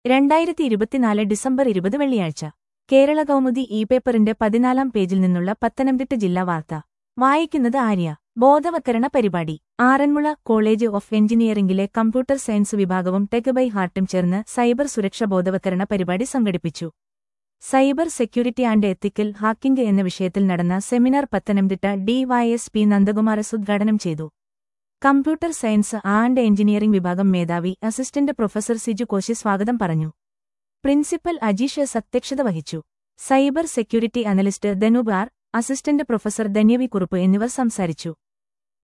രണ്ടായിരത്തി ഇരുപത്തിനാല് ഡിസംബർ ഇരുപത് വെള്ളിയാഴ്ച കേരള കൗമുദി ഇ പേപ്പറിന്റെ പതിനാലാം പേജിൽ നിന്നുള്ള പത്തനംതിട്ട ജില്ലാ വാർത്ത വായിക്കുന്നത് ആര്യ ബോധവത്കരണ പരിപാടി ആറന്മുള കോളേജ് ഓഫ് എഞ്ചിനീയറിംഗിലെ കമ്പ്യൂട്ടർ സയൻസ് വിഭാഗവും ടെക് ബൈ ഹാർട്ടും ചേർന്ന് സൈബർ സുരക്ഷ ബോധവത്കരണ പരിപാടി സംഘടിപ്പിച്ചു cyber security and ethical hacking എന്ന വിഷയത്തിൽ നടന്ന സെമിനാർ പത്തനംതിട്ട ഡിവൈഎസ്പി നന്ദകുമാർ ഉദ്ഘാടനം ചെയ്തു കമ്പ്യൂട്ടർ സയൻസ് ആൻഡ് എഞ്ചിനീയറിംഗ് വിഭാഗം മേധാവി അസിസ്റ്റന്റ് പ്രൊഫസർ സിജു കോശി സ്വാഗതം പറഞ്ഞു പ്രിൻസിപ്പൽ അജീഷ് എസ് അധ്യക്ഷത വഹിച്ചു cyber security analyst Dhanub R assistant professor ധന്യവി കുറുപ്പ് എന്നിവർ സംസാരിച്ചു